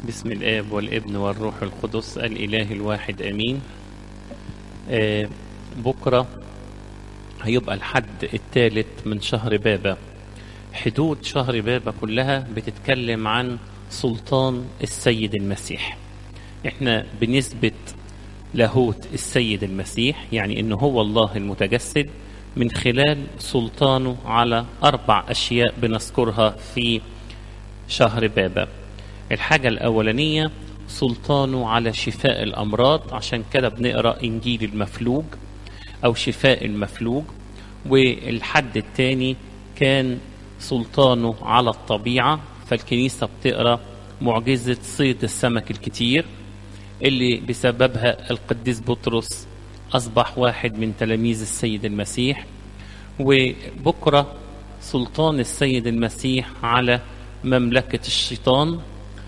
بسم الآب والابن والروح القدس الإله الواحد آمين آه بكرة هيبقى الحد الثالث من شهر بابا حدود شهر بابا كلها بتتكلم عن سلطان السيد المسيح احنا بنثبت لاهوت السيد المسيح يعني انه هو الله المتجسد من خلال سلطانه على اربع اشياء بنذكرها في شهر بابا الحاجة الأولانية سلطانه على شفاء الأمراض عشان كده بنقرأ إنجيل المفلوج أو شفاء المفلوج والحد الثاني كان سلطانه على الطبيعة فالكنيسة بتقرأ معجزة صيد السمك الكتير اللي بسببها القديس بطرس أصبح واحد من تلاميذ السيد المسيح وبكرة سلطان السيد المسيح على مملكة الشيطان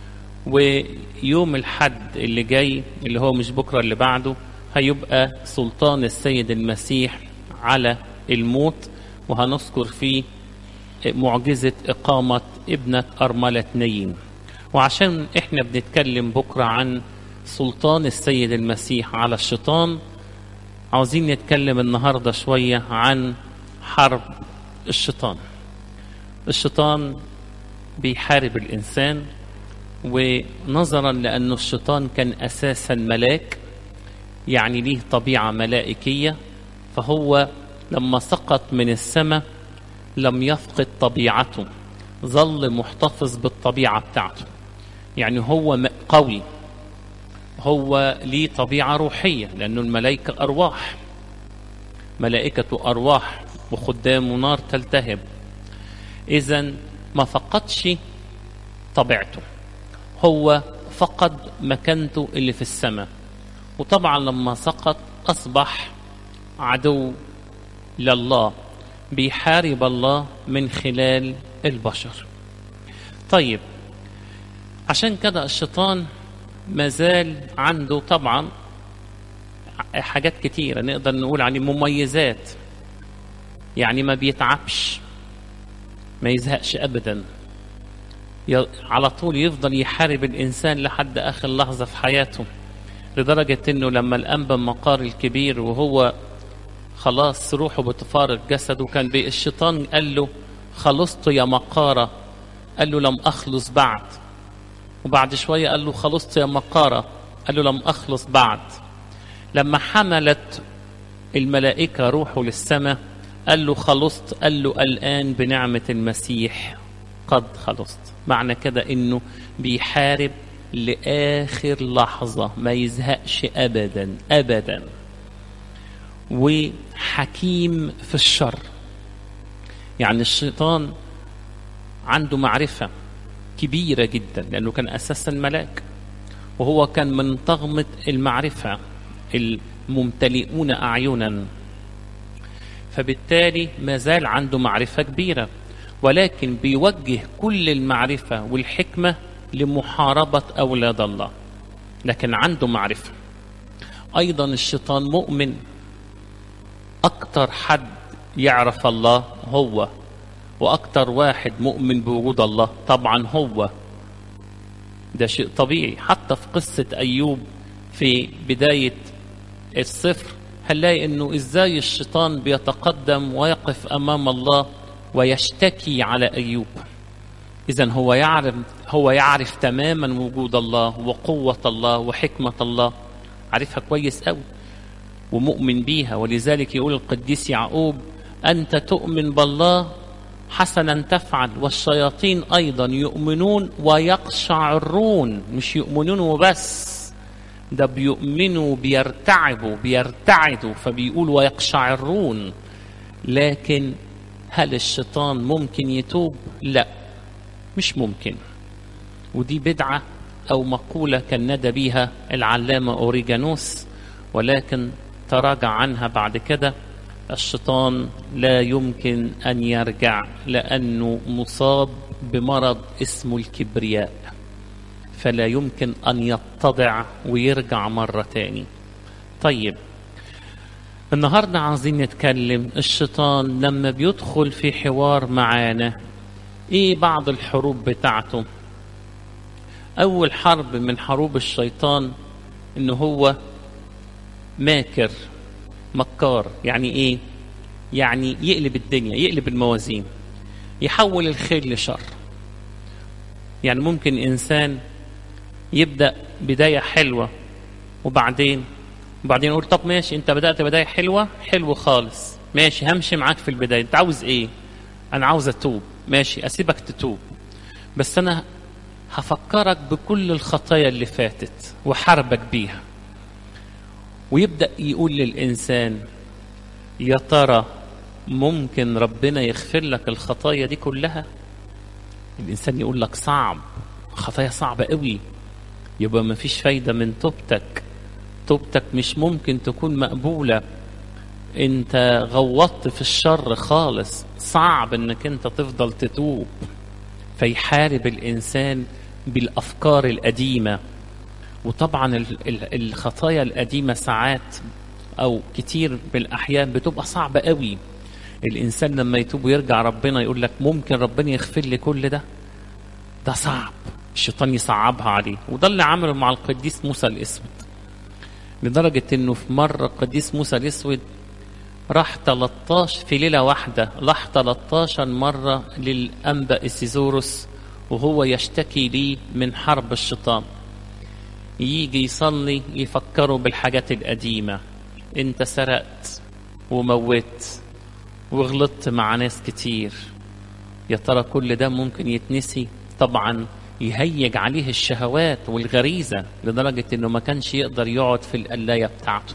ويوم الحد اللي جاي اللي هو مش بكرة اللي بعده هيبقى سلطان السيد المسيح على الموت وهنذكر فيه معجزة إقامة ابنة أرملة نيم وعشان إحنا بنتكلم بكرة عن سلطان السيد المسيح على الشيطان عاوزين نتكلم النهاردة شوية عن حرب الشيطان الشيطان بيحارب الإنسان ونظرا لأن الشيطان كان أساسا ملاك يعني ليه طبيعة ملائكية فهو لما سقط من السماء لم يفقد طبيعته ظل محتفظ بالطبيعة بتاعته يعني هو قوي هو ليه طبيعة روحية لأنه الملائكة أرواح ملائكة أرواح وخدام نار تلتهب إذا ما فقدش طبيعته هو فقد مكانته اللي في السماء وطبعا لما سقط أصبح عدو لله بيحارب الله من خلال البشر طيب عشان كده الشيطان مازال عنده طبعا حاجات كتيرة نقدر نقول عليه مميزات يعني ما بيتعبش ما يزهقش أبدا على طول يفضل يحارب الإنسان لحد آخر لحظة في حياته لدرجة إنه لما الأنبا مقار الكبير وهو خلاص روحه بتفارق جسده كان بي الشيطان قال له خلصت يا مقارة قال له لم أخلص بعد وبعد شوية قال له خلصت يا مقارة قال له لم أخلص بعد لما حملت الملائكة روحه للسماء قال له خلصت قال له الآن بنعمة المسيح قد خلصت معنى كده انه بيحارب لاخر لحظه ما يزهقش ابدا ابدا وحكيم في الشر يعني الشيطان عنده معرفه كبيره جدا لانه كان اساسا ملاك وهو كان من طغمه المعرفه الممتلئون اعينا فبالتالي ما زال عنده معرفه كبيره ولكن بيوجه كل المعرفة والحكمة لمحاربة أولاد الله لكن عنده معرفة أيضا الشيطان مؤمن أكتر حد يعرف الله هو وأكتر واحد مؤمن بوجود الله طبعا هو ده شيء طبيعي حتى في قصة أيوب في بداية الصفر هنلاقي انه ازاي الشيطان بيتقدم ويقف امام الله ويشتكي على ايوب اذا هو يعرف هو يعرف تماما وجود الله وقوه الله وحكمه الله عارفها كويس قوي ومؤمن بيها ولذلك يقول القديس يعقوب انت تؤمن بالله حسنا تفعل والشياطين ايضا يؤمنون ويقشعرون مش يؤمنون وبس ده بيؤمنوا بيرتعبوا بيرتعدوا فبيقولوا ويقشعرون لكن هل الشيطان ممكن يتوب؟ لا مش ممكن ودي بدعة أو مقولة كان ندى بيها العلامة أوريجانوس ولكن تراجع عنها بعد كده الشيطان لا يمكن أن يرجع لأنه مصاب بمرض اسمه الكبرياء فلا يمكن أن يتضع ويرجع مرة تاني طيب النهاردة عايزين نتكلم الشيطان لما بيدخل في حوار معانا ايه بعض الحروب بتاعته أول حرب من حروب الشيطان إن هو ماكر مكار يعني إيه؟ يعني يقلب الدنيا يقلب الموازين يحول الخير لشر يعني ممكن إنسان يبدأ بداية حلوة وبعدين وبعدين يقول طب ماشي انت بدأت بداية حلوة حلو خالص ماشي همشي معاك في البداية انت عاوز ايه انا عاوز اتوب ماشي اسيبك تتوب بس انا هفكرك بكل الخطايا اللي فاتت وحاربك بيها ويبدأ يقول للإنسان يا ترى ممكن ربنا يغفر لك الخطايا دي كلها الإنسان يقول لك صعب خطايا صعبة قوي يبقى ما فيش فايدة من توبتك توبتك مش ممكن تكون مقبولة انت غوطت في الشر خالص صعب انك انت تفضل تتوب فيحارب الانسان بالافكار القديمه وطبعا ال- ال- الخطايا القديمه ساعات او كتير بالاحيان بتبقى صعبه قوي الانسان لما يتوب ويرجع ربنا يقول لك ممكن ربنا يغفر لي كل ده ده صعب الشيطان يصعبها عليه وده اللي عمله مع القديس موسى الاسود لدرجه انه في مره القديس موسى الاسود راح 13 في ليلة واحدة راح 13 مرة للأنبا إسيزوروس وهو يشتكي لي من حرب الشيطان يجي يصلي يفكروا بالحاجات القديمة انت سرقت وموت وغلطت مع ناس كتير يا ترى كل ده ممكن يتنسي طبعا يهيج عليه الشهوات والغريزة لدرجة انه ما كانش يقدر يقعد في القلاية بتاعته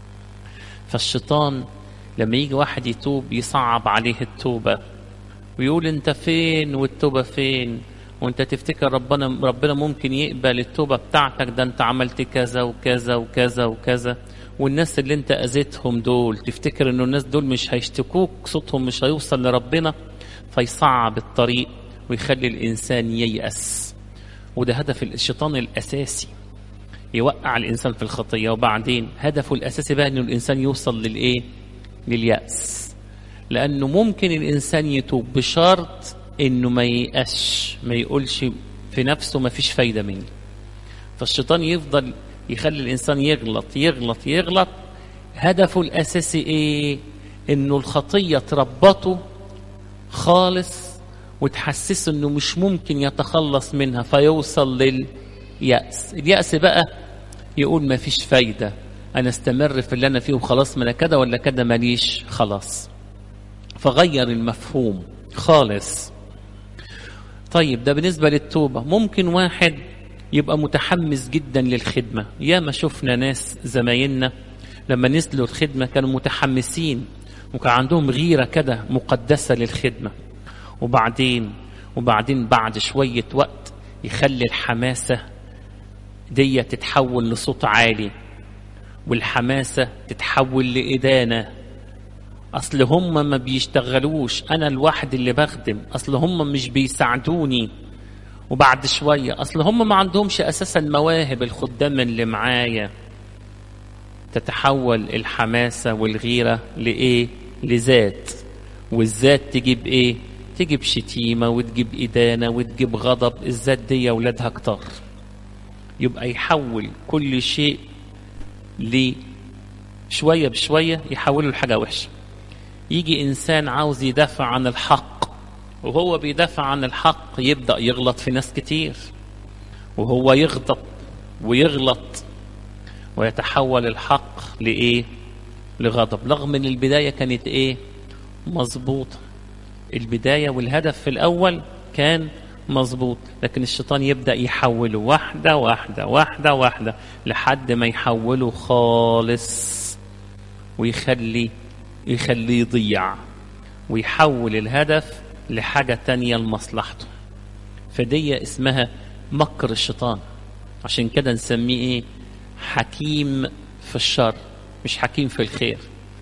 فالشيطان لما يجي واحد يتوب يصعب عليه التوبة ويقول انت فين والتوبة فين وانت تفتكر ربنا ربنا ممكن يقبل التوبة بتاعتك ده انت عملت كذا وكذا وكذا وكذا والناس اللي انت اذيتهم دول تفتكر انه الناس دول مش هيشتكوك صوتهم مش هيوصل لربنا فيصعب الطريق ويخلي الانسان ييأس وده هدف الشيطان الاساسي يوقع الانسان في الخطيه وبعدين هدفه الاساسي بقى انه الانسان يوصل للايه لليأس لأنه ممكن الإنسان يتوب بشرط إنه ما ييأسش ما يقولش في نفسه ما فيش فايدة مني فالشيطان يفضل يخلي الإنسان يغلط يغلط يغلط هدفه الأساسي إيه إنه الخطية تربطه خالص وتحسسه إنه مش ممكن يتخلص منها فيوصل لليأس اليأس بقى يقول ما فيش فايدة انا استمر في اللي انا فيه وخلاص ما انا كده ولا كده ماليش خلاص فغير المفهوم خالص طيب ده بالنسبه للتوبه ممكن واحد يبقى متحمس جدا للخدمه يا ما شفنا ناس زمايلنا لما نزلوا الخدمه كانوا متحمسين وكان عندهم غيره كده مقدسه للخدمه وبعدين وبعدين بعد شويه وقت يخلي الحماسه دي تتحول لصوت عالي والحماسة تتحول لإدانة أصل هم ما بيشتغلوش أنا الواحد اللي بخدم أصل هم مش بيساعدوني وبعد شوية أصل هم ما عندهمش أساسا مواهب الخدام اللي معايا تتحول الحماسة والغيرة لإيه؟ لذات والذات تجيب إيه؟ تجيب شتيمة وتجيب إدانة وتجيب غضب الذات دي ولادها كتار يبقى يحول كل شيء ليه شوية بشوية يحوله لحاجة وحشة يجي إنسان عاوز يدافع عن الحق وهو بيدافع عن الحق يبدأ يغلط في ناس كتير وهو يغضب ويغلط ويتحول الحق لإيه لغضب رغم ان البداية كانت ايه مظبوطة البداية والهدف في الأول كان مظبوط لكن الشيطان يبدأ يحوله واحدة واحدة واحدة واحدة لحد ما يحوله خالص ويخلي يخليه يضيع ويحول الهدف لحاجة تانية لمصلحته فدي اسمها مكر الشيطان عشان كده نسميه ايه حكيم في الشر مش حكيم في الخير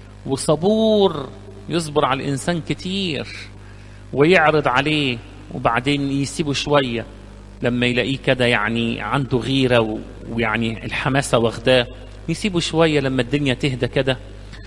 وصبور يصبر على الإنسان كتير ويعرض عليه وبعدين يسيبه شوية لما يلاقيه كده يعني عنده غيرة و- ويعني الحماسة واخداه يسيبه شوية لما الدنيا تهدى كده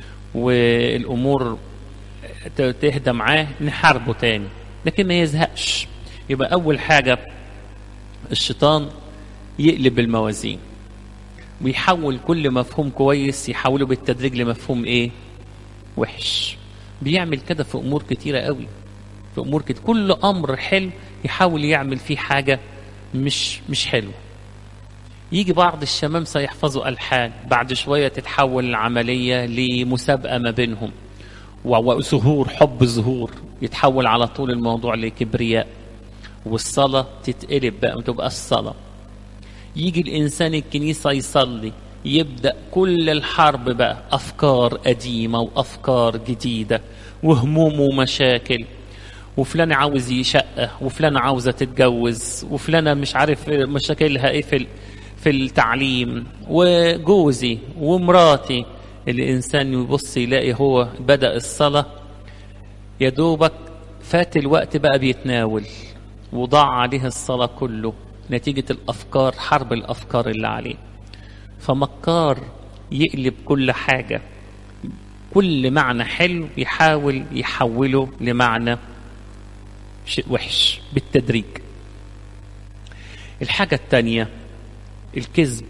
والأمور ت- تهدى معاه نحاربه تاني لكن ما يزهقش يبقى أول حاجة الشيطان يقلب الموازين ويحول كل مفهوم كويس يحوله بالتدريج لمفهوم ايه وحش بيعمل كده في امور كتيره قوي في امور كده كل امر حلو يحاول يعمل فيه حاجه مش مش حلوه يجي بعض الشمام سيحفظوا الحان بعد شويه تتحول العمليه لمسابقه ما بينهم وظهور حب ظهور يتحول على طول الموضوع لكبرياء والصلاه تتقلب بقى ما تبقى الصلاه يجي الانسان الكنيسه يصلي يبدا كل الحرب بقى افكار قديمه وافكار جديده وهموم ومشاكل وفلان عاوز يشقه وفلان عاوزه تتجوز وفلانه مش عارف مشاكلها ايه في في التعليم وجوزي ومراتي الانسان يبص يلاقي هو بدا الصلاه يا دوبك فات الوقت بقى بيتناول وضاع عليه الصلاه كله نتيجه الافكار حرب الافكار اللي عليه فمكار يقلب كل حاجه كل معنى حلو يحاول يحوله لمعنى شيء وحش بالتدريج الحاجة الثانية الكذب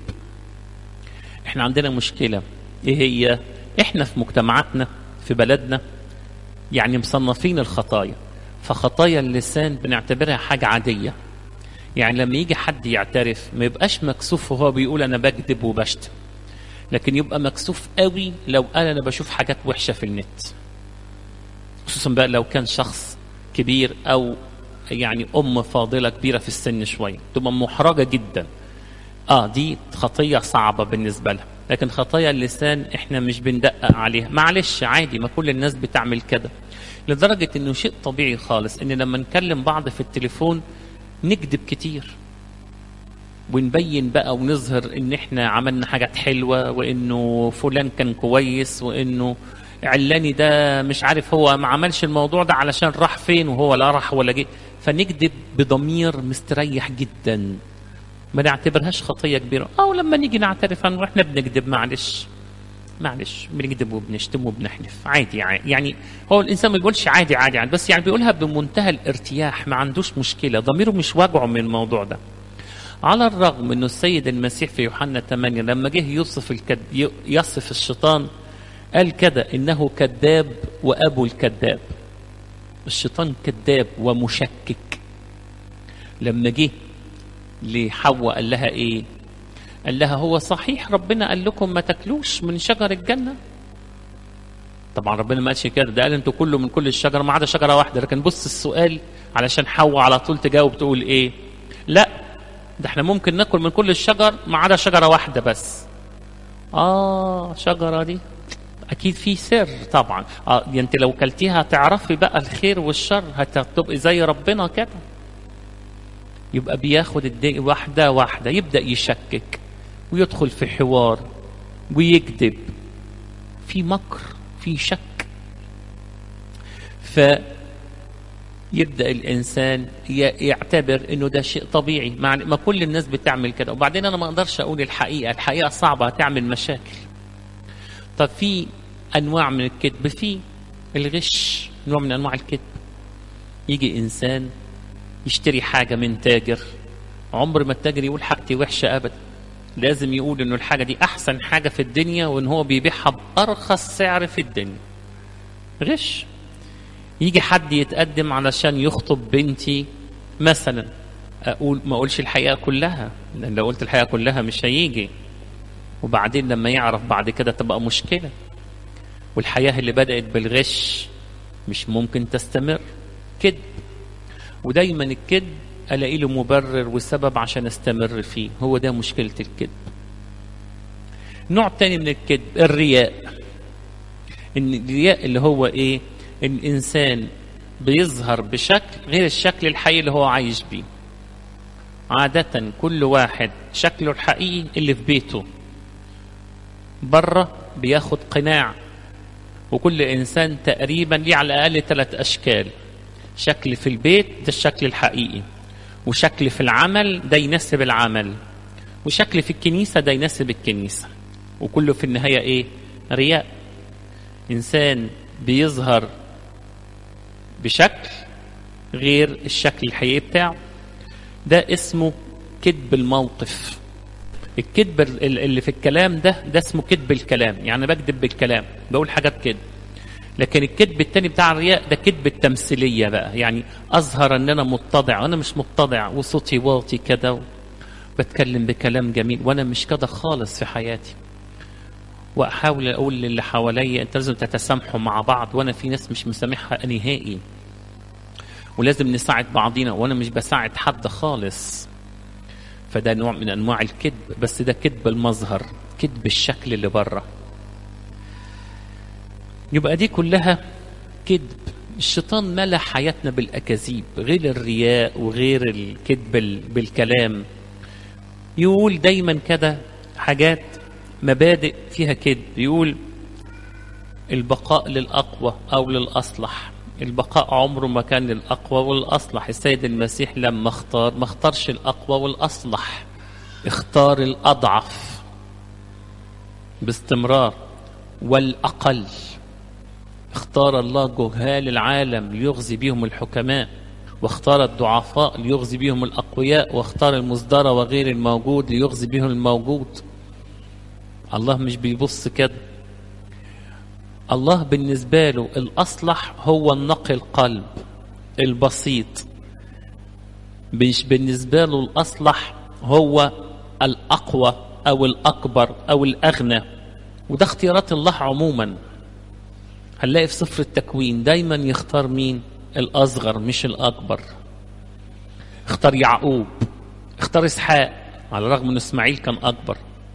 احنا عندنا مشكلة ايه هي احنا في مجتمعاتنا في بلدنا يعني مصنفين الخطايا فخطايا اللسان بنعتبرها حاجة عادية يعني لما يجي حد يعترف ما يبقاش مكسوف وهو بيقول انا بكذب وبشتم لكن يبقى مكسوف قوي لو قال انا بشوف حاجات وحشة في النت خصوصا بقى لو كان شخص كبير او يعني ام فاضله كبيره في السن شويه تبقى محرجه جدا اه دي خطيه صعبه بالنسبه لها لكن خطايا اللسان احنا مش بندقق عليها معلش عادي ما كل الناس بتعمل كده لدرجه انه شيء طبيعي خالص ان لما نكلم بعض في التليفون نكذب كتير ونبين بقى ونظهر ان احنا عملنا حاجات حلوه وانه فلان كان كويس وانه علاني ده مش عارف هو ما عملش الموضوع ده علشان راح فين وهو لا راح ولا جه فنكذب بضمير مستريح جدا ما نعتبرهاش خطيه كبيره او لما نيجي نعترف انه احنا بنكذب معلش معلش بنكذب وبنشتم وبنحلف عادي, عادي يعني هو الانسان ما بيقولش عادي عادي عادي بس يعني بيقولها بمنتهى الارتياح ما عندوش مشكله ضميره مش واجعه من الموضوع ده على الرغم انه السيد المسيح في يوحنا 8 لما جه يوصف الكد... يصف الشيطان قال كده انه كذاب وابو الكذاب الشيطان كذاب ومشكك لما جه لحواء قال لها ايه قال لها هو صحيح ربنا قال لكم ما تاكلوش من شجر الجنه طبعا ربنا ما قالش كده ده قال انتوا كله من كل الشجره ما عدا شجره واحده لكن بص السؤال علشان حواء على طول تجاوب تقول ايه لا ده احنا ممكن ناكل من كل الشجر ما عدا شجره واحده بس اه شجره دي اكيد في سر طبعا اه دي انت لو كلتيها هتعرفي بقى الخير والشر هتبقي زي ربنا كده يبقى بياخد الدين واحده واحده يبدا يشكك ويدخل في حوار ويكذب في مكر في شك ف يبدا الانسان يعتبر انه ده شيء طبيعي مع ما كل الناس بتعمل كده وبعدين انا ما اقدرش اقول الحقيقه الحقيقه صعبه هتعمل مشاكل طب في انواع من الكذب في الغش نوع من انواع الكذب يجي انسان يشتري حاجه من تاجر عمر ما التاجر يقول حاجتي وحشه ابدا لازم يقول انه الحاجه دي احسن حاجه في الدنيا وان هو بيبيعها بارخص سعر في الدنيا غش يجي حد يتقدم علشان يخطب بنتي مثلا اقول ما اقولش الحقيقه كلها لان لو قلت الحقيقه كلها مش هيجي وبعدين لما يعرف بعد كده تبقى مشكله والحياه اللي بدات بالغش مش ممكن تستمر كذب ودايما الكذب الاقي له مبرر وسبب عشان استمر فيه هو ده مشكله الكذب نوع تاني من الكذب الرياء ان الرياء اللي هو ايه الانسان بيظهر بشكل غير الشكل الحقيقي اللي هو عايش بيه عادة كل واحد شكله الحقيقي اللي في بيته بره بياخد قناع وكل انسان تقريبا ليه على الاقل ثلاث اشكال شكل في البيت ده الشكل الحقيقي وشكل في العمل ده يناسب العمل وشكل في الكنيسه ده يناسب الكنيسه وكله في النهايه ايه رياء انسان بيظهر بشكل غير الشكل الحقيقي بتاعه ده اسمه كذب الموقف الكذب ال- اللي في الكلام ده ده اسمه كذب الكلام يعني بكذب بالكلام بقول حاجات كده لكن الكذب التاني بتاع الرياء ده كذب التمثيليه بقى يعني اظهر ان انا متضع وانا مش متضع وصوتي واطي كده بتكلم بكلام جميل وانا مش كده خالص في حياتي واحاول اقول للي حواليا انت لازم تتسامحوا مع بعض وانا في ناس مش مسامحها نهائي ولازم نساعد بعضينا وانا مش بساعد حد خالص فده نوع من انواع الكذب بس ده كذب المظهر كذب الشكل اللي بره يبقى دي كلها كذب الشيطان ملا حياتنا بالاكاذيب غير الرياء وغير الكذب ال- بالكلام يقول دايما كده حاجات مبادئ فيها كذب يقول البقاء للأقوى أو للأصلح البقاء عمره ما كان للأقوى والأصلح السيد المسيح لما اختار ما اختارش الأقوى والأصلح اختار الأضعف باستمرار والأقل اختار الله جهال العالم ليغزي بهم الحكماء واختار الضعفاء ليغزي بهم الأقوياء واختار المصدر وغير الموجود ليغزي بهم الموجود الله مش بيبص كده الله بالنسبة له الأصلح هو النقي القلب البسيط مش بالنسبة له الأصلح هو الأقوى أو الأكبر أو الأغنى وده اختيارات الله عموما هنلاقي في سفر التكوين دايما يختار مين الأصغر مش الأكبر اختار يعقوب اختار إسحاق على الرغم أن إسماعيل كان أكبر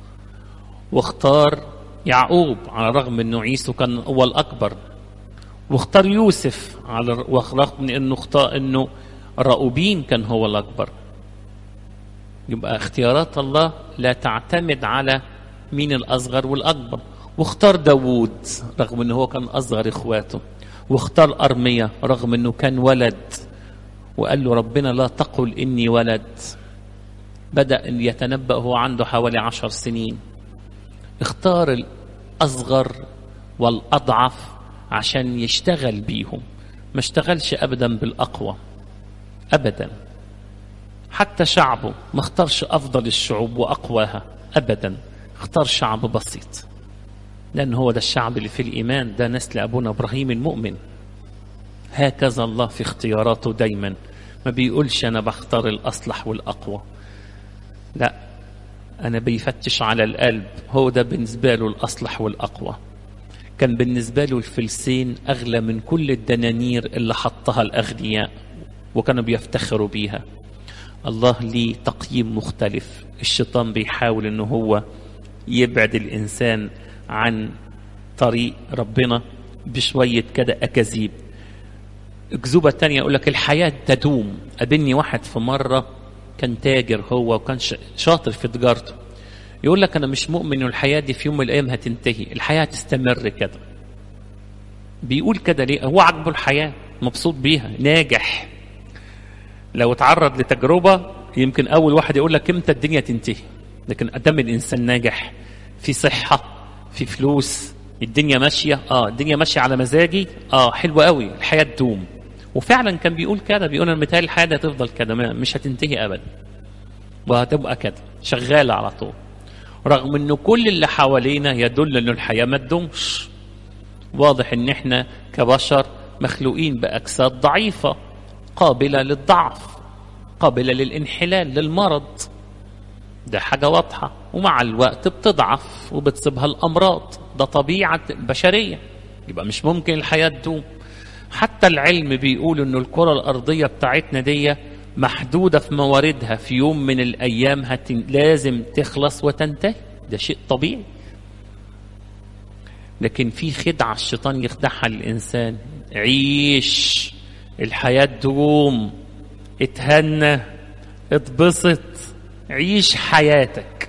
واختار يعقوب على الرغم انه عيسو كان هو الاكبر واختار يوسف على الرغم من انه اختار انه راؤوبين كان هو الاكبر يبقى اختيارات الله لا تعتمد على مين الاصغر والاكبر واختار داوود رغم انه هو كان اصغر اخواته واختار ارميا رغم انه كان ولد وقال له ربنا لا تقل اني ولد بدا ان يتنبا هو عنده حوالي عشر سنين اختار الأصغر والأضعف عشان يشتغل بيهم ما اشتغلش أبدا بالأقوى أبدا حتى شعبه ما اختارش أفضل الشعوب وأقواها أبدا اختار شعب بسيط لأن هو ده الشعب اللي في الإيمان ده نسل أبونا إبراهيم المؤمن هكذا الله في اختياراته دايما ما بيقولش أنا بختار الأصلح والأقوى لا أنا بيفتش على القلب هو ده بالنسبة له الأصلح والأقوى كان بالنسبة له الفلسين أغلى من كل الدنانير اللي حطها الأغنياء وكانوا بيفتخروا بيها الله ليه تقييم مختلف الشيطان بيحاول أنه هو يبعد الإنسان عن طريق ربنا بشوية كده أكاذيب أكذوبة تانية يقول لك الحياة تدوم قابلني واحد في مرة كان تاجر هو وكان شاطر في تجارته يقول لك انا مش مؤمن ان الحياه دي في يوم من الايام هتنتهي الحياه هتستمر كده بيقول كده ليه هو عاجبه الحياه مبسوط بيها ناجح لو اتعرض لتجربه يمكن اول واحد يقول لك امتى الدنيا تنتهي لكن قدام الانسان ناجح في صحه في فلوس الدنيا ماشيه اه الدنيا ماشيه على مزاجي اه حلوه قوي الحياه تدوم وفعلا كان بيقول كده بيقول انا متهيألي الحياه دي هتفضل كده مش هتنتهي ابدا وهتبقى كده شغاله على طول رغم انه كل اللي حوالينا يدل ان الحياه ما تدومش واضح ان احنا كبشر مخلوقين باجساد ضعيفه قابله للضعف قابله للانحلال للمرض ده حاجة واضحة ومع الوقت بتضعف وبتصيبها الأمراض ده طبيعة البشرية يبقى مش ممكن الحياة تدوم حتى العلم بيقول انه الكرة الأرضية بتاعتنا دي محدودة في مواردها في يوم من الأيام هتن... لازم تخلص وتنتهي ده شيء طبيعي لكن في خدعة الشيطان يخدعها الإنسان عيش الحياة تدوم اتهنى اتبسط عيش حياتك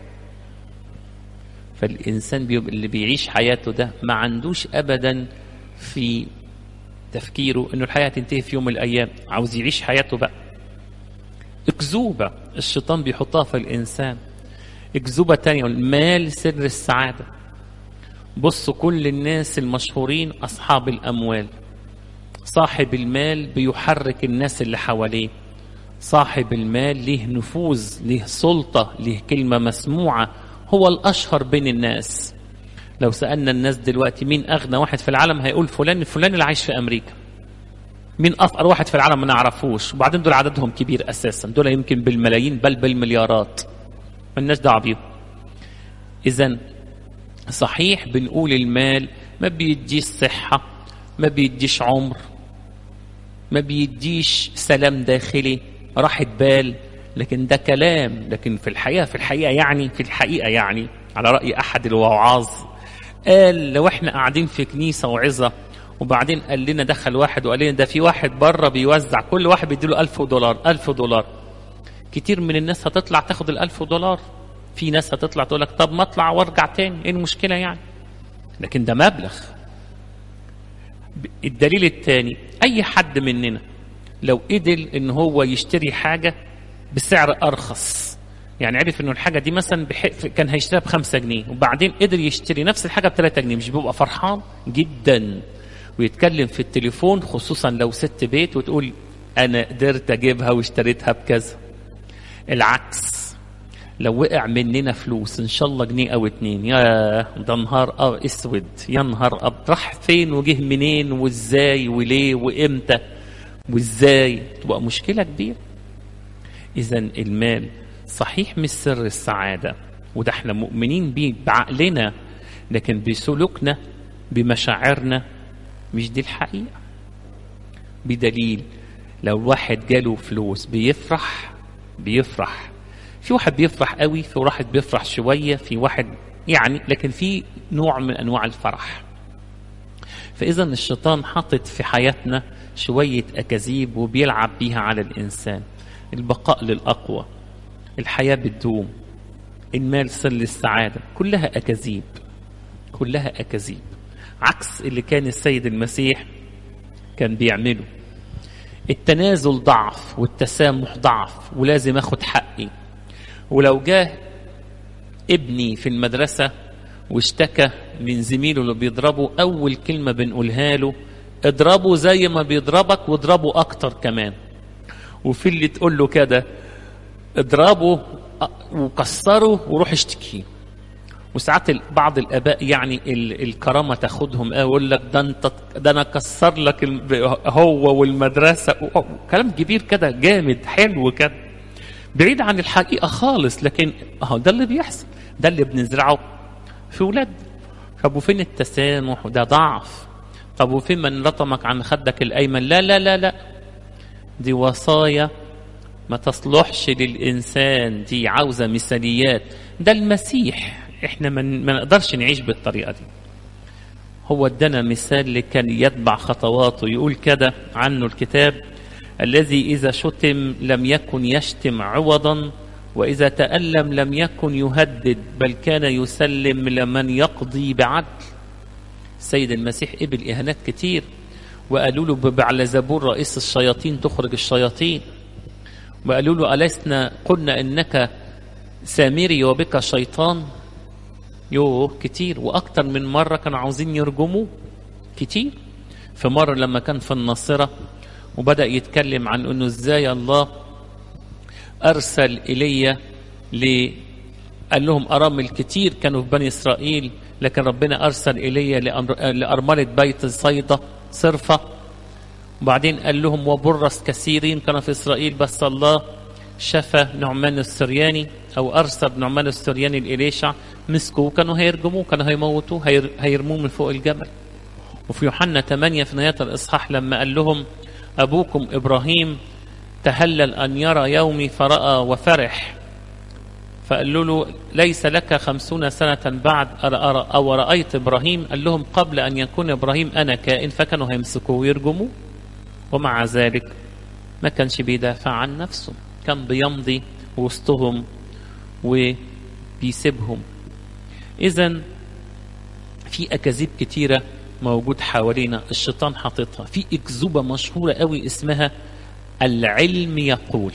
فالإنسان بيبقى اللي بيعيش حياته ده ما عندوش أبدا في تفكيره انه الحياه تنتهي في يوم من الايام عاوز يعيش حياته بقى اكذوبه الشيطان بيحطها في الانسان اكذوبه تانية المال سر السعاده بصوا كل الناس المشهورين اصحاب الاموال صاحب المال بيحرك الناس اللي حواليه صاحب المال ليه نفوذ ليه سلطة ليه كلمة مسموعة هو الأشهر بين الناس لو سألنا الناس دلوقتي مين أغنى واحد في العالم هيقول فلان فلان اللي عايش في أمريكا مين أفقر واحد في العالم ما نعرفوش وبعدين دول عددهم كبير أساسا دول يمكن بالملايين بل بالمليارات مالناش دعوة بيهم إذا صحيح بنقول المال ما بيديش صحة ما بيديش عمر ما بيديش سلام داخلي راحة بال لكن ده كلام لكن في الحقيقة في الحقيقة يعني في الحقيقة يعني على رأي أحد الوعاظ قال لو احنا قاعدين في كنيسة وعظة وبعدين قال لنا دخل واحد وقال لنا ده في واحد بره بيوزع كل واحد بيديله ألف دولار ألف دولار كتير من الناس هتطلع تاخد الألف دولار في ناس هتطلع تقول لك طب ما اطلع وارجع تاني ايه المشكلة يعني لكن ده مبلغ الدليل الثاني اي حد مننا لو قدر ان هو يشتري حاجة بسعر ارخص يعني عرف انه الحاجة دي مثلا بح... كان هيشتريها بخمسة جنيه وبعدين قدر يشتري نفس الحاجة بثلاثة جنيه مش بيبقى فرحان جدا ويتكلم في التليفون خصوصا لو ست بيت وتقول انا قدرت اجيبها واشتريتها بكذا العكس لو وقع مننا فلوس ان شاء الله جنيه او اتنين يا ده نهار اه اسود يا نهار اب راح فين وجه منين وازاي وليه وامتى وازاي تبقى مشكله كبيره اذا المال صحيح مش سر السعاده وده احنا مؤمنين بيه بعقلنا لكن بسلوكنا بمشاعرنا مش دي الحقيقه بدليل لو الواحد جاله فلوس بيفرح بيفرح في واحد بيفرح قوي في واحد بيفرح شويه في واحد يعني لكن في نوع من انواع الفرح فاذا الشيطان حاطط في حياتنا شويه اكاذيب وبيلعب بيها على الانسان البقاء للاقوى الحياه بتدوم المال سر للسعاده كلها اكاذيب كلها اكاذيب عكس اللي كان السيد المسيح كان بيعمله التنازل ضعف والتسامح ضعف ولازم اخد حقي ولو جاه ابني في المدرسة واشتكى من زميله اللي بيضربه أول كلمة بنقولها له اضربه زي ما بيضربك واضربه أكتر كمان وفي اللي تقول له كده اضربه وكسره وروح اشتكيه وساعات بعض الاباء يعني الكرامه تاخدهم قوي يقول لك ده انت ده انا كسر لك هو والمدرسه كلام كبير كده جامد حلو كده بعيد عن الحقيقة خالص لكن اهو ده اللي بيحصل ده اللي بنزرعه في ولاد طب وفين التسامح وده ضعف طب وفين من لطمك عن خدك الأيمن لا لا لا لا دي وصايا ما تصلحش للإنسان دي عاوزة مثاليات ده المسيح احنا من ما نقدرش نعيش بالطريقة دي هو ادانا مثال اللي كان يتبع خطواته يقول كده عنه الكتاب الذي إذا شتم لم يكن يشتم عوضا وإذا تألم لم يكن يهدد بل كان يسلم لمن يقضي بعدل السيد المسيح قبل إهانات كتير وقالوا له ببعلزبور رئيس الشياطين تخرج الشياطين وقالوا له ألسنا قلنا إنك سامري وبك شيطان يوه كتير وأكتر من مرة كانوا عاوزين يرجموه كتير في مرة لما كان في الناصرة وبدأ يتكلم عن أنه إزاي الله أرسل إلي ل قال لهم أرامل كتير كانوا في بني إسرائيل لكن ربنا أرسل إلي لأرملة بيت صيدا صرفة وبعدين قال لهم وبرص كثيرين كانوا في إسرائيل بس الله شفى نعمان السرياني أو أرسل نعمان السرياني لإليشع مسكوه كانوا هيرجموه كانوا هيموتوه هير هيرموه من فوق الجبل وفي يوحنا 8 في نهاية الإصحاح لما قال لهم أبوكم إبراهيم تهلل أن يرى يومي فرأى وفرح فقالوا له ليس لك خمسون سنة بعد أو رأيت إبراهيم قال لهم قبل أن يكون إبراهيم أنا كائن فكانوا هيمسكوه ويرجموه ومع ذلك ما كانش بيدافع عن نفسه كان بيمضي وسطهم وبيسيبهم إذا في أكاذيب كتيرة موجود حوالينا الشيطان حاططها في اكذوبه مشهوره قوي اسمها العلم يقول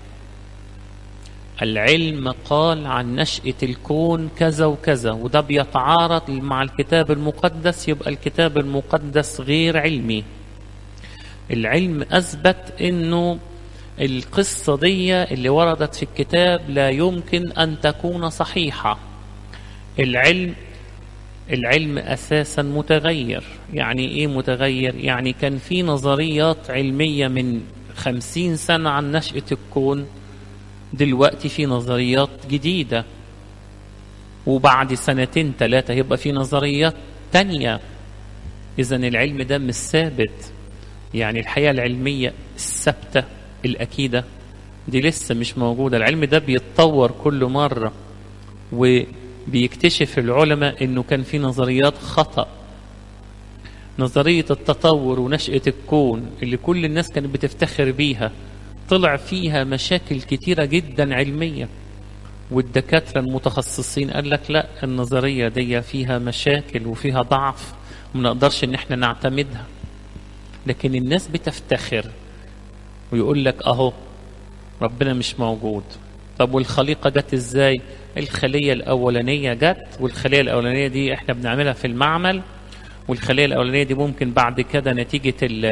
العلم قال عن نشأة الكون كذا وكذا وده بيتعارض مع الكتاب المقدس يبقى الكتاب المقدس غير علمي العلم أثبت أنه القصة دي اللي وردت في الكتاب لا يمكن أن تكون صحيحة العلم العلم أساسا متغير يعني إيه متغير يعني كان في نظريات علمية من خمسين سنة عن نشأة الكون دلوقتي في نظريات جديدة وبعد سنتين ثلاثة يبقى في نظريات تانية إذا العلم ده مش ثابت يعني الحياة العلمية الثابتة الأكيدة دي لسه مش موجودة العلم ده بيتطور كل مرة وبيكتشف العلماء إنه كان في نظريات خطأ نظرية التطور ونشأة الكون اللي كل الناس كانت بتفتخر بيها طلع فيها مشاكل كتيرة جدا علمية والدكاترة المتخصصين قال لك لا النظرية دي فيها مشاكل وفيها ضعف وما نقدرش ان احنا نعتمدها لكن الناس بتفتخر ويقول لك اهو ربنا مش موجود طب والخليقة جت ازاي الخلية الأولانية جت والخلية الأولانية دي احنا بنعملها في المعمل والخلية الأولانية دي ممكن بعد كده نتيجة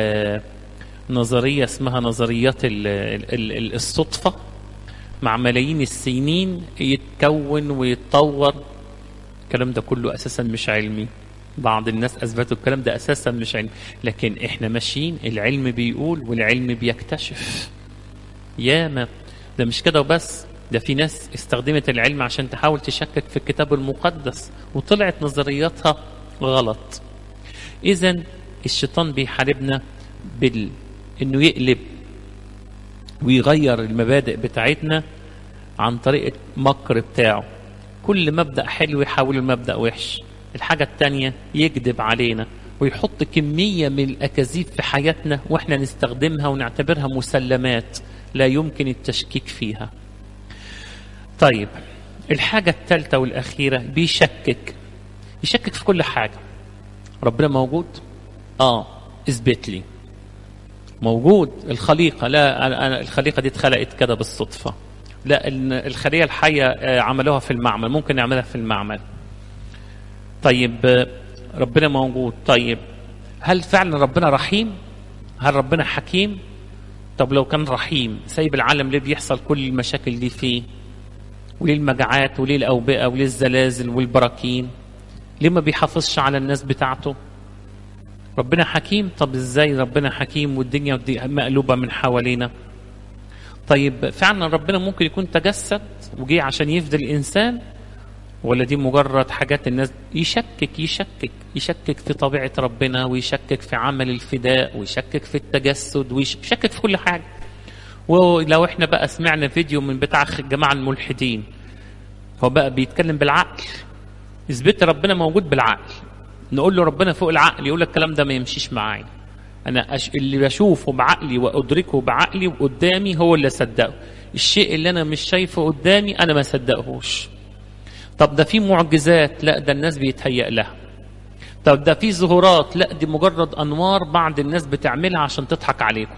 نظرية اسمها نظريات الصدفة مع ملايين السنين يتكون ويتطور الكلام ده كله أساسا مش علمي بعض الناس أثبتوا الكلام ده أساسا مش علمي لكن إحنا ماشيين العلم بيقول والعلم بيكتشف ياما ده مش كده وبس ده في ناس استخدمت العلم عشان تحاول تشكك في الكتاب المقدس وطلعت نظرياتها غلط إذا الشيطان بيحاربنا بال إنه يقلب ويغير المبادئ بتاعتنا عن طريق المكر بتاعه كل مبدأ حلو يحاول المبدأ وحش الحاجة التانية يكذب علينا ويحط كمية من الأكاذيب في حياتنا وإحنا نستخدمها ونعتبرها مسلمات لا يمكن التشكيك فيها طيب الحاجة الثالثة والأخيرة بيشكك يشكك في كل حاجة ربنا موجود آه اثبت لي موجود الخليقة لا أنا الخليقة دي اتخلقت كده بالصدفة لا الخلية الحية عملوها في المعمل ممكن نعملها في المعمل طيب ربنا موجود طيب هل فعلا ربنا رحيم هل ربنا حكيم طب لو كان رحيم سايب العالم ليه بيحصل كل المشاكل دي فيه وليه المجاعات وليه الأوبئة وليه الزلازل والبراكين ليه ما بيحافظش على الناس بتاعته ربنا حكيم طب ازاي ربنا حكيم والدنيا مقلوبة من حوالينا طيب فعلا ربنا ممكن يكون تجسد وجي عشان يفدي الإنسان ولا دي مجرد حاجات الناس يشكك يشكك يشكك في طبيعة ربنا ويشكك في عمل الفداء ويشكك في التجسد ويشكك في كل حاجة ولو احنا بقى سمعنا فيديو من بتاع الجماعة الملحدين هو بقى بيتكلم بالعقل اثبت ربنا موجود بالعقل نقول له ربنا فوق العقل يقول لك الكلام ده ما يمشيش معايا انا أش... اللي بشوفه بعقلي وادركه بعقلي وقدامي هو اللي اصدقه الشيء اللي انا مش شايفه قدامي انا ما صدقهوش طب ده في معجزات لا ده الناس بيتهيأ لها طب ده في ظهورات لا دي مجرد انوار بعض الناس بتعملها عشان تضحك عليكم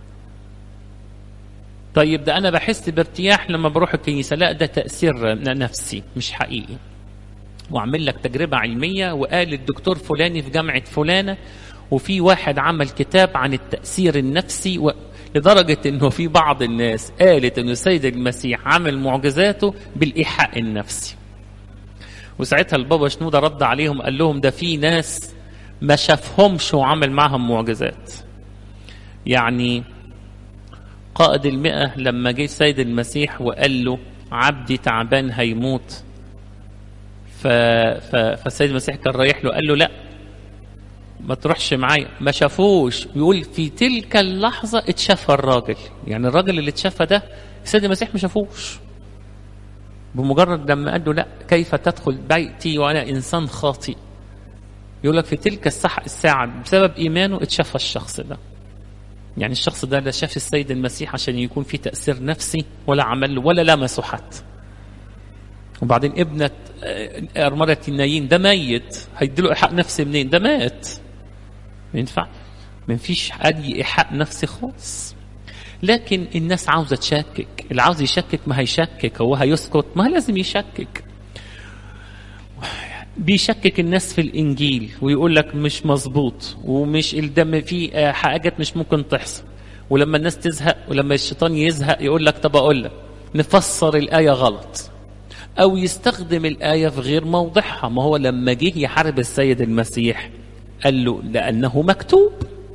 طيب ده انا بحس بارتياح لما بروح الكنيسه لا ده تاثير نفسي مش حقيقي واعمل لك تجربه علميه وقال الدكتور فلاني في جامعه فلانه وفي واحد عمل كتاب عن التاثير النفسي و... لدرجه انه في بعض الناس قالت ان السيد المسيح عمل معجزاته بالايحاء النفسي وساعتها البابا شنودة رد عليهم قال لهم ده في ناس ما شافهمش وعمل معهم معجزات يعني قائد المئة لما جه السيد المسيح وقال له عبدي تعبان هيموت ف... ف... فالسيد المسيح كان رايح له قال له لا ما تروحش معايا ما شافوش بيقول في تلك اللحظة اتشفى الراجل يعني الراجل اللي اتشفى ده السيد المسيح ما شافوش بمجرد لما قال له لا كيف تدخل بيتي وانا انسان خاطئ يقول لك في تلك الساعة, الساعة بسبب ايمانه اتشفى الشخص ده يعني الشخص ده لا شاف السيد المسيح عشان يكون في تأثير نفسي ولا عمل ولا لمسه حتى وبعدين ابنة أرملة النايين ده ميت هيديله إيحاء نفسي منين ده مات ينفع ما فيش أي إيحاء نفسي خالص لكن الناس عاوزة تشكك اللي عاوز يشكك ما هيشكك هو هيسكت ما لازم يشكك بيشكك الناس في الإنجيل ويقول لك مش مظبوط ومش الدم فيه حاجات مش ممكن تحصل ولما الناس تزهق ولما الشيطان يزهق يقول لك طب اقول لك نفسر الايه غلط او يستخدم الايه في غير موضعها ما هو لما جه يحارب السيد المسيح قال له لانه مكتوب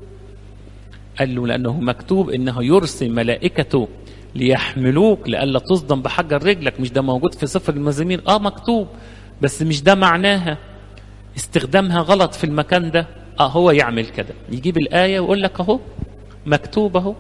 قال له لانه مكتوب انه يرسل ملائكته ليحملوك لئلا تصدم بحجر رجلك مش ده موجود في سفر المزامير اه مكتوب بس مش ده معناها استخدامها غلط في المكان ده اه هو يعمل كده يجيب الايه ويقول لك اهو مكتوب اهو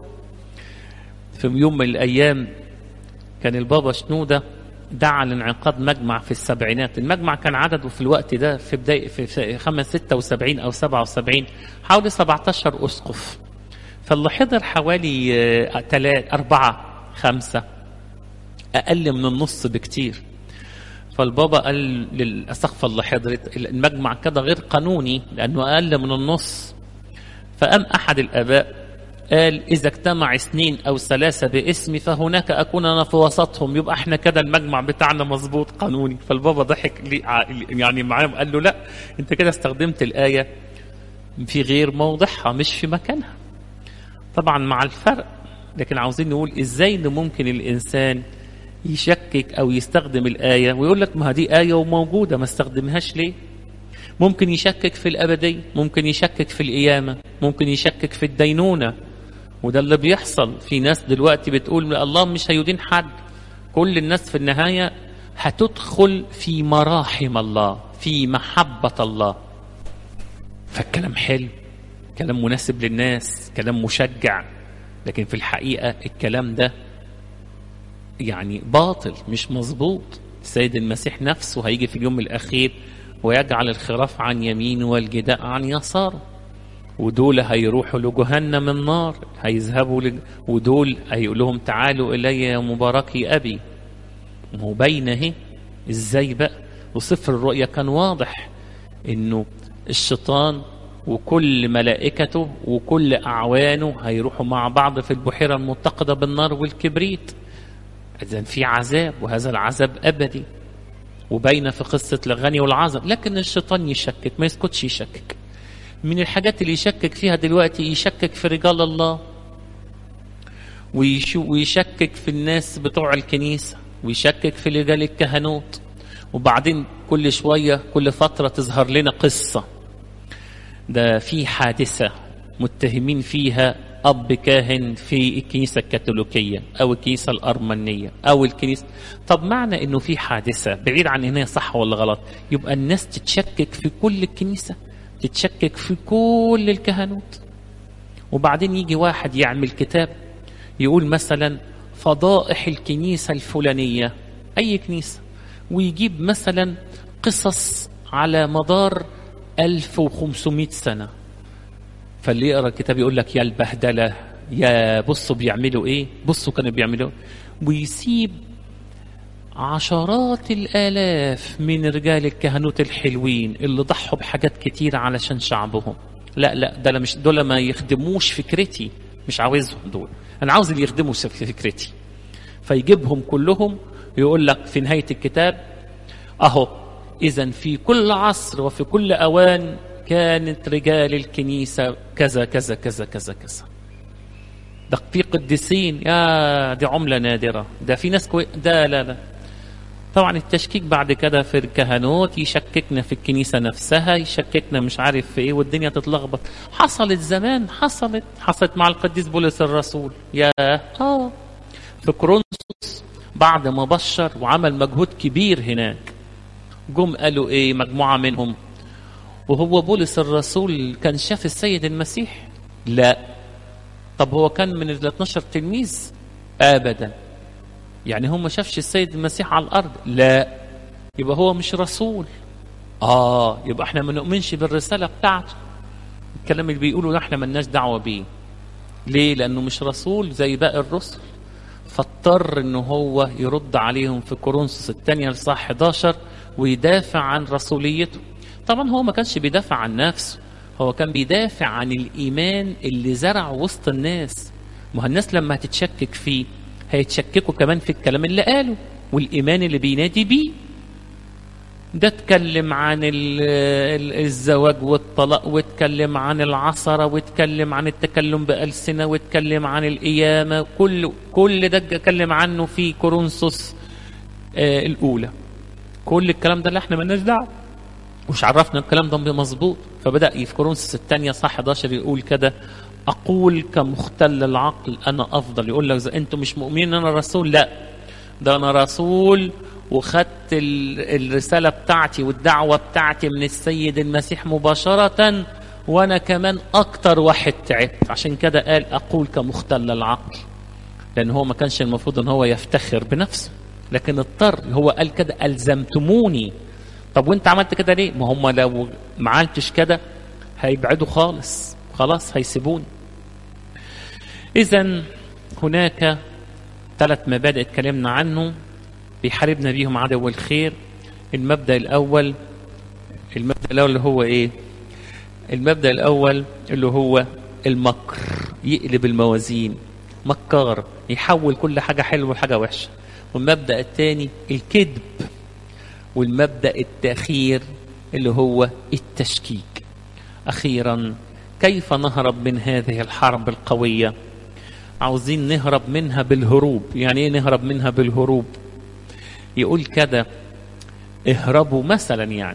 في يوم من الايام كان البابا شنوده دعا لانعقاد مجمع في السبعينات المجمع كان عدده في الوقت ده في بداية في 5 76 أو 77 حوالي 17 أسقف فاللي حضر حوالي ثلاثة أربعة خمسة أقل من النص بكتير فالبابا قال للأسقف اللي حضرت المجمع كده غير قانوني لأنه أقل من النص فقام أحد الآباء قال إذا اجتمع اثنين أو ثلاثة باسمي فهناك أكون أنا في وسطهم يبقى احنا كده المجمع بتاعنا مظبوط قانوني فالبابا ضحك لي يعني معاهم قال له لا أنت كده استخدمت الآية في غير موضعها مش في مكانها طبعا مع الفرق لكن عاوزين نقول ازاي ان ممكن الانسان يشكك او يستخدم الايه ويقول لك ما دي ايه وموجوده ما استخدمهاش ليه ممكن يشكك في الابديه ممكن يشكك في القيامه ممكن يشكك في الدينونه وده اللي بيحصل في ناس دلوقتي بتقول الله مش هيدين حد كل الناس في النهايه هتدخل في مراحم الله في محبه الله فالكلام حلو كلام مناسب للناس كلام مشجع لكن في الحقيقة الكلام ده يعني باطل مش مظبوط السيد المسيح نفسه هيجي في اليوم الأخير ويجعل الخراف عن يمينه والجداء عن يساره ودول هيروحوا لجهنم النار هيذهبوا لج... ودول هيقول لهم تعالوا إلي يا مباركي أبي هو باينة اهي ازاي بقى وسفر الرؤيا كان واضح انه الشيطان وكل ملائكته وكل أعوانه هيروحوا مع بعض في البحيرة المتقدة بالنار والكبريت إذا في عذاب وهذا العذاب أبدي وبين في قصة الغني والعذاب لكن الشيطان يشكك ما يسكتش يشكك من الحاجات اللي يشكك فيها دلوقتي يشكك في رجال الله ويشكك في الناس بتوع الكنيسة ويشكك في رجال الكهنوت وبعدين كل شوية كل فترة تظهر لنا قصة ده في حادثة متهمين فيها أب كاهن في الكنيسة الكاثوليكية أو الكنيسة الأرمنية أو الكنيسة طب معنى إنه في حادثة بعيد عن إن هي صح ولا غلط يبقى الناس تتشكك في كل الكنيسة تتشكك في كل الكهنوت وبعدين يجي واحد يعمل كتاب يقول مثلا فضائح الكنيسة الفلانية أي كنيسة ويجيب مثلا قصص على مدار 1500 سنة فاللي يقرا الكتاب يقول لك يا البهدلة يا بصوا بيعملوا ايه بصوا كانوا بيعملوا ويسيب عشرات الآلاف من رجال الكهنوت الحلوين اللي ضحوا بحاجات كتير علشان شعبهم لا لا ده مش دول ما يخدموش فكرتي مش عاوزهم دول انا عاوز اللي يخدموا فكرتي فيجيبهم كلهم يقول لك في نهاية الكتاب اهو إذا في كل عصر وفي كل أوان كانت رجال الكنيسة كذا كذا كذا كذا كذا ده في قديسين يا دي عملة نادرة ده في ناس كوي ده لا لا طبعا التشكيك بعد كده في الكهنوت يشككنا في الكنيسة نفسها يشككنا مش عارف في ايه والدنيا تتلخبط حصلت زمان حصلت حصلت مع القديس بولس الرسول يا اه في كورنثوس بعد ما بشر وعمل مجهود كبير هناك جم قالوا ايه مجموعة منهم وهو بولس الرسول كان شاف السيد المسيح لا طب هو كان من ال 12 تلميذ ابدا يعني هو ما شافش السيد المسيح على الارض لا يبقى هو مش رسول اه يبقى احنا ما نؤمنش بالرساله بتاعته الكلام اللي بيقوله احنا ملناش دعوه بيه ليه لانه مش رسول زي باقي الرسل فاضطر ان هو يرد عليهم في كورنثوس الثانيه لصح 11 ويدافع عن رسوليته طبعا هو ما كانش بيدافع عن نفسه هو كان بيدافع عن الإيمان اللي زرع وسط الناس ما الناس لما هتتشكك فيه هيتشككوا كمان في الكلام اللي قاله والإيمان اللي بينادي بيه ده اتكلم عن الزواج والطلاق واتكلم عن العصرة واتكلم عن التكلم بألسنة واتكلم عن القيامة كل كل ده اتكلم عنه في كورنثوس آه الأولى كل الكلام ده اللي احنا مالناش دعوه مش عرفنا الكلام ده مظبوط فبدأ في كورنثوس الثانية صح 11 يقول كده أقول كمختل العقل أنا أفضل يقول لك إذا أنتم مش مؤمنين أنا رسول لا ده أنا رسول وخدت الرسالة بتاعتي والدعوة بتاعتي من السيد المسيح مباشرة وأنا كمان أكتر واحد تعبت عشان كده قال أقول كمختل العقل لأن هو ما كانش المفروض أن هو يفتخر بنفسه لكن اضطر هو قال كده ألزمتموني طب وانت عملت كده ليه ما هم لو ما عملتش كده هيبعدوا خالص خلاص هيسيبوني اذا هناك ثلاث مبادئ اتكلمنا عنه بيحاربنا بيهم عدو الخير المبدا الاول المبدا الاول اللي هو ايه المبدا الاول اللي هو المكر يقلب الموازين مكار يحول كل حاجه حلوه لحاجه وحشه والمبدا الثاني الكذب والمبدا التاخير اللي هو التشكيك اخيرا كيف نهرب من هذه الحرب القويه عاوزين نهرب منها بالهروب يعني ايه نهرب منها بالهروب يقول كده اهربوا مثلا يعني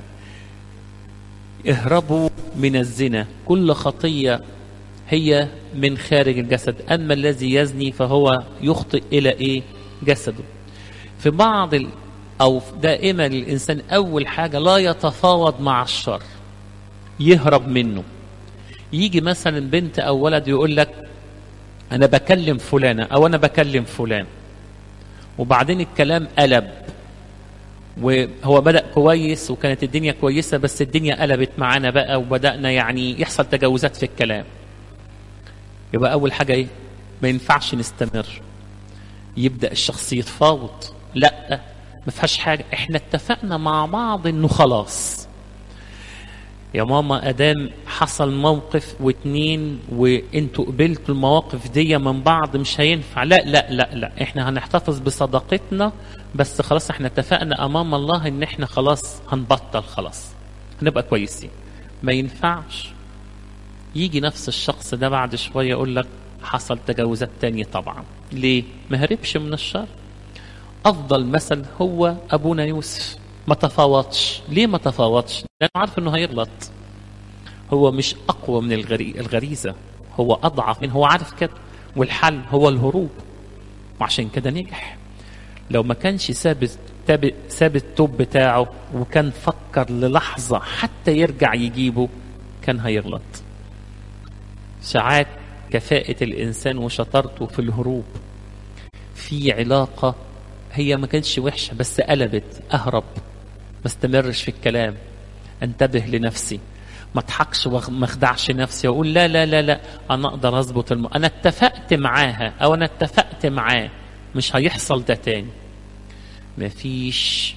اهربوا من الزنا كل خطيه هي من خارج الجسد اما الذي يزني فهو يخطئ الى ايه جسده في بعض ال... او دائما الانسان اول حاجه لا يتفاوض مع الشر يهرب منه يجي مثلا بنت او ولد يقول لك انا بكلم فلانه او انا بكلم فلان وبعدين الكلام قلب وهو بدا كويس وكانت الدنيا كويسه بس الدنيا قلبت معانا بقى وبدانا يعني يحصل تجاوزات في الكلام يبقى اول حاجه ايه ما ينفعش نستمر يبدا الشخص يتفاوض لا ما فيهاش حاجه احنا اتفقنا مع بعض انه خلاص يا ماما ادام حصل موقف واتنين وانتوا قبلتوا المواقف دي من بعض مش هينفع لا لا لا لا احنا هنحتفظ بصداقتنا بس خلاص احنا اتفقنا امام الله ان احنا خلاص هنبطل خلاص هنبقى كويسين ما ينفعش يجي نفس الشخص ده بعد شويه يقول لك حصل تجاوزات تانية طبعا ليه ما هربش من الشر افضل مثل هو ابونا يوسف ما تفاوضش ليه ما تفاوضش لانه عارف انه هيغلط هو مش اقوى من الغري... الغريزه هو اضعف من هو عارف كده والحل هو الهروب وعشان كده نجح لو ما كانش ساب ساب التوب بتاعه وكان فكر للحظه حتى يرجع يجيبه كان هيغلط ساعات كفاءة الإنسان وشطارته في الهروب في علاقة هي ما كانتش وحشة بس قلبت أهرب ما استمرش في الكلام انتبه لنفسي ما اضحكش وما اخدعش نفسي واقول لا لا لا لا انا اقدر اظبط الم... انا اتفقت معاها او انا اتفقت معاه مش هيحصل ده تاني مفيش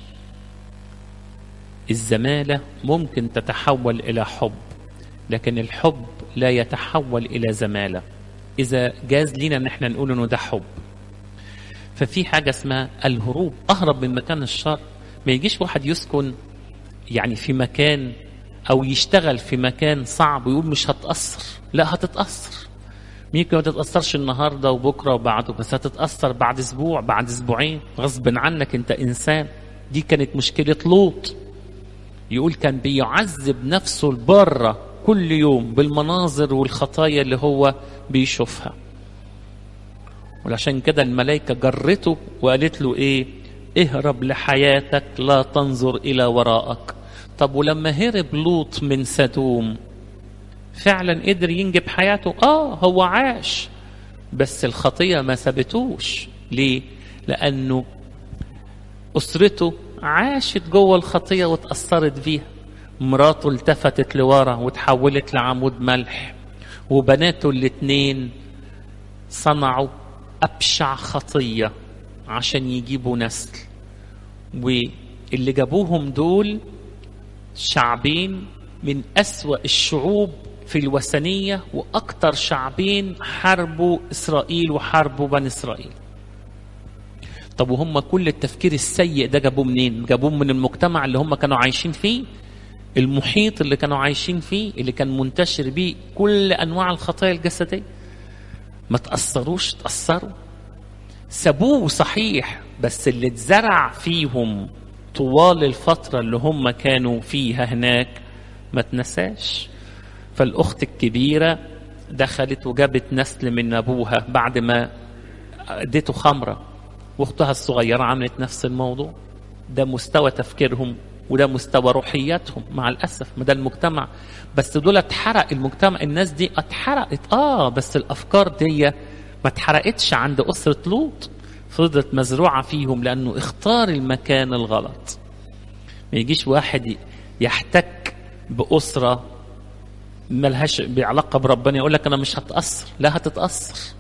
الزمالة ممكن تتحول إلى حب لكن الحب لا يتحول إلى زمالة إذا جاز لنا أن احنا نقول أنه ده حب ففي حاجة اسمها الهروب أهرب من مكان الشر ما يجيش واحد يسكن يعني في مكان أو يشتغل في مكان صعب ويقول مش هتأثر لا هتتأثر يمكن ما تتأثرش النهاردة وبكرة وبعده بس هتتأثر بعد أسبوع بعد أسبوعين غصب عنك أنت إنسان دي كانت مشكلة لوط يقول كان بيعذب نفسه لبره كل يوم بالمناظر والخطايا اللي هو بيشوفها وعشان كده الملائكة جرته وقالت له ايه اهرب لحياتك لا تنظر الى وراءك طب ولما هرب لوط من سدوم فعلا قدر ينجب حياته اه هو عاش بس الخطية ما سابتوش ليه لانه اسرته عاشت جوه الخطية واتأثرت بيها مراته التفتت لورا وتحولت لعمود ملح وبناته الاتنين صنعوا أبشع خطية عشان يجيبوا نسل واللي جابوهم دول شعبين من أسوأ الشعوب في الوثنية وأكتر شعبين حاربوا إسرائيل وحاربوا بني إسرائيل طب وهم كل التفكير السيء ده جابوه منين جابوه من المجتمع اللي هم كانوا عايشين فيه المحيط اللي كانوا عايشين فيه اللي كان منتشر بيه كل انواع الخطايا الجسديه ما تاثروش تاثروا سابوه صحيح بس اللي اتزرع فيهم طوال الفترة اللي هم كانوا فيها هناك ما تنساش فالأخت الكبيرة دخلت وجابت نسل من أبوها بعد ما اديته خمرة واختها الصغيرة عملت نفس الموضوع ده مستوى تفكيرهم وده مستوى روحياتهم مع الأسف ما ده المجتمع بس دول اتحرق المجتمع الناس دي اتحرقت اه بس الأفكار دي ما اتحرقتش عند أسرة لوط فضلت مزروعة فيهم لأنه اختار المكان الغلط ما يجيش واحد يحتك بأسرة ملهاش بعلاقة بربنا يقول لك أنا مش هتأثر لا هتتأثر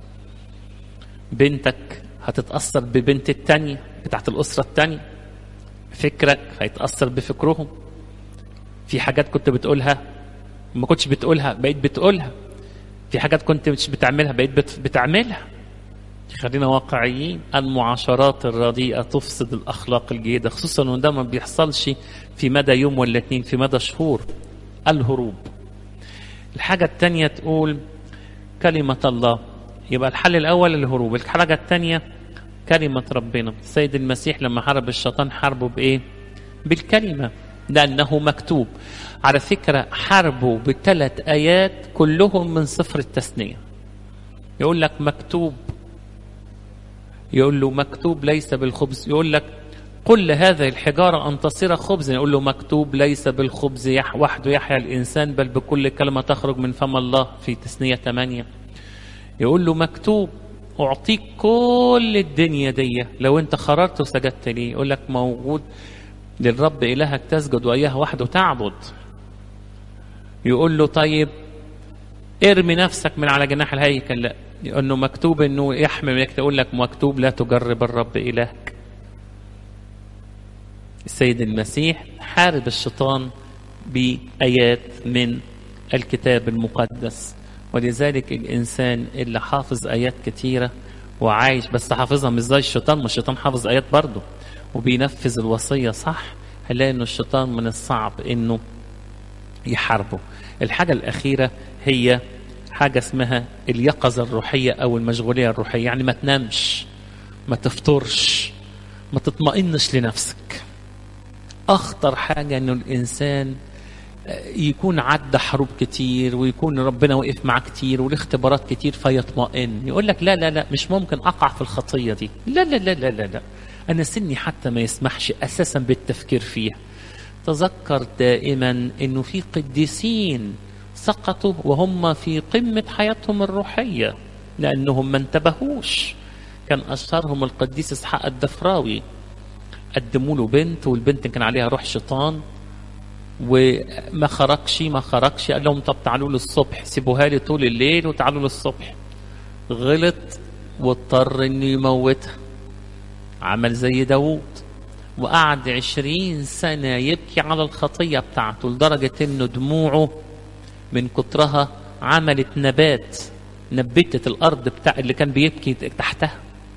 بنتك هتتأثر ببنت التانية بتاعت الأسرة التانية فكرك هيتأثر بفكرهم في حاجات كنت بتقولها ما كنتش بتقولها بقيت بتقولها في حاجات كنت مش بتعملها بقيت بت- بتعملها خلينا واقعيين المعاشرات الرديئة تفسد الأخلاق الجيدة خصوصا وإن ده ما بيحصلش في مدى يوم ولا اتنين في مدى شهور الهروب الحاجة التانية تقول كلمة الله يبقى الحل الأول الهروب الحاجة التانية كلمة ربنا السيد المسيح لما حارب الشيطان حاربه بإيه بالكلمة لأنه مكتوب على فكرة حاربه بثلاث آيات كلهم من سفر التثنية يقول لك مكتوب يقول له مكتوب ليس بالخبز يقول لك قل لهذه الحجارة أن تصير خبزا يقول له مكتوب ليس بالخبز يح وحده يحيا الإنسان بل بكل كلمة تخرج من فم الله في تثنية 8 يقول له مكتوب أعطيك كل الدنيا دي لو أنت خررت وسجدت ليه يقول لك موجود للرب إلهك تسجد وإياه وحده تعبد يقول له طيب ارمي نفسك من على جناح الهيكل لا لانه مكتوب انه يحمل يقول لك مكتوب لا تجرب الرب الهك السيد المسيح حارب الشيطان بايات من الكتاب المقدس ولذلك الانسان اللي حافظ ايات كتيره وعايش بس حافظها مش زي الشيطان ما الشيطان حافظ ايات برضه وبينفذ الوصيه صح هنلاقي انه الشيطان من الصعب انه يحاربه الحاجه الاخيره هي حاجة اسمها اليقظة الروحية أو المشغولية الروحية يعني ما تنامش ما تفطرش ما تطمئنش لنفسك أخطر حاجة أنه الإنسان يكون عدى حروب كتير ويكون ربنا وقف معاه كتير والاختبارات كتير فيطمئن يقول لك لا لا لا مش ممكن أقع في الخطية دي لا لا لا لا لا, لا. أنا سني حتى ما يسمحش أساسا بالتفكير فيها تذكر دائما أنه في قديسين سقطوا وهم في قمة حياتهم الروحية لأنهم ما انتبهوش كان أشهرهم القديس إسحاق الدفراوي قدموا له بنت والبنت كان عليها روح شيطان وما خرجش ما خرجش قال لهم طب تعالوا له الصبح سيبوها لي طول الليل وتعالوا له الصبح غلط واضطر انه يموتها عمل زي داوود وقعد عشرين سنة يبكي على الخطية بتاعته لدرجة انه دموعه من كترها عملت نبات نبتت الارض بتاع اللي كان بيبكي تحتها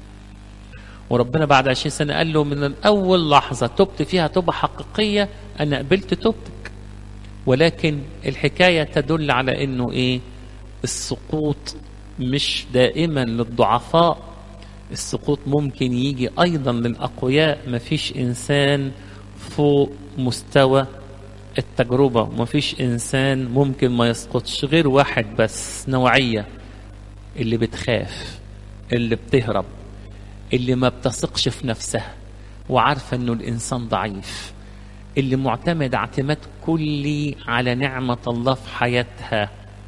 وربنا بعد عشرين سنة قال له من أول لحظة تبت فيها توبة حقيقية أنا قبلت توبتك ولكن الحكاية تدل على أنه إيه السقوط مش دائما للضعفاء السقوط ممكن يجي أيضا للأقوياء مفيش إنسان فوق مستوى التجربة مفيش إنسان ممكن ما يسقطش غير واحد بس نوعية اللي بتخاف اللي بتهرب اللي ما بتثقش في نفسها وعارفة انه الانسان ضعيف اللي معتمد اعتماد كلي على نعمة الله في حياتها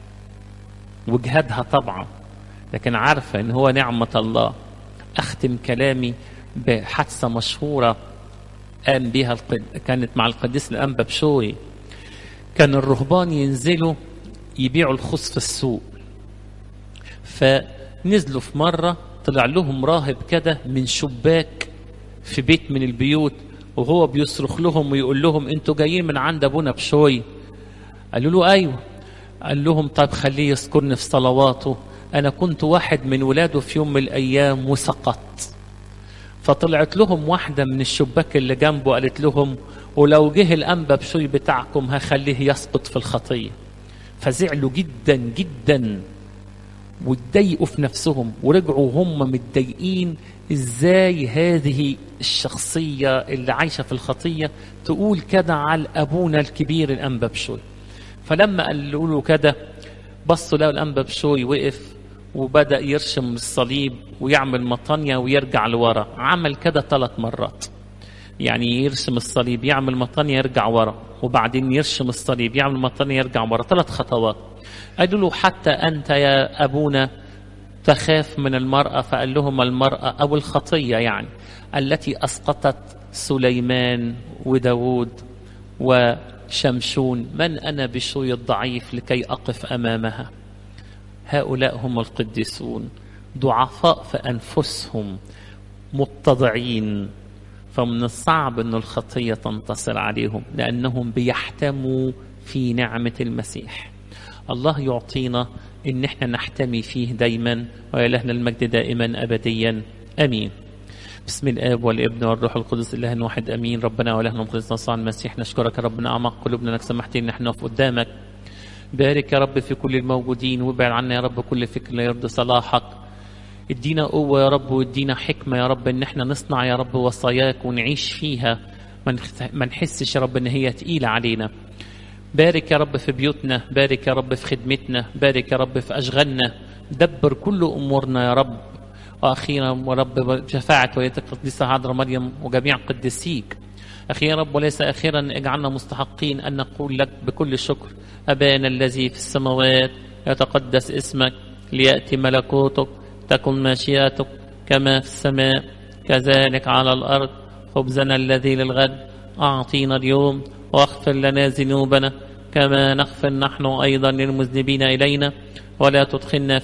وجهادها طبعا لكن عارفة ان هو نعمة الله اختم كلامي بحادثة مشهورة قام بها القد... كانت مع القديس الانبا بشوي كان الرهبان ينزلوا يبيعوا الخص في السوق فنزلوا في مرة طلع لهم راهب كده من شباك في بيت من البيوت وهو بيصرخ لهم ويقول لهم انتوا جايين من عند ابونا بشوي قالوا له ايوه قال لهم طيب خليه يذكرني في صلواته انا كنت واحد من ولاده في يوم من الايام وسقطت فطلعت لهم واحدة من الشباك اللي جنبه قالت لهم ولو جه الأنبا بشوي بتاعكم هخليه يسقط في الخطية فزعلوا جدا جدا واتضايقوا في نفسهم ورجعوا هم متضايقين ازاي هذه الشخصية اللي عايشة في الخطية تقول كده على أبونا الكبير الأنبا بشوي فلما قالوا له كده بصوا لقوا الأنبا بشوي وقف وبدأ يرشم الصليب ويعمل مطانية ويرجع لورا عمل كده ثلاث مرات يعني يرسم الصليب يعمل مطانية يرجع ورا وبعدين يرشم الصليب يعمل مطانية يرجع ورا ثلاث خطوات قالوا له حتى أنت يا أبونا تخاف من المرأة فقال لهم المرأة أو الخطية يعني التي أسقطت سليمان وداود وشمشون من أنا بشوي الضعيف لكي أقف أمامها هؤلاء هم القديسون ضعفاء في أنفسهم متضعين فمن الصعب أن الخطية تنتصر عليهم لأنهم بيحتموا في نعمة المسيح الله يعطينا ان احنا نحتمي فيه دايما وإلهنا المجد دائما ابديا امين بسم الاب والابن والروح القدس اله واحد امين ربنا والهنا القدس نصر المسيح نشكرك ربنا اعمق قلوبنا انك سمحت ان احنا نقف قدامك بارك يا رب في كل الموجودين وابعد عنا يا رب كل فكر لا يرضي صلاحك ادينا قوة يا رب وادينا حكمة يا رب ان احنا نصنع يا رب وصاياك ونعيش فيها ما نحسش يا رب ان هي تقيلة علينا بارك يا رب في بيوتنا بارك يا رب في خدمتنا بارك يا رب في أشغالنا دبر كل أمورنا يا رب وأخيرا ورب بشفاعة وليتك القديسة عذراء مريم وجميع قديسيك أخي يا رب وليس أخيرا اجعلنا مستحقين أن نقول لك بكل شكر أبانا الذي في السماوات يتقدس اسمك ليأتي ملكوتك تكن ماشياتك كما في السماء كذلك على الأرض خبزنا الذي للغد أعطينا اليوم واغفر لنا ذنوبنا كما نغفر نحن أيضا للمذنبين إلينا ولا تدخلنا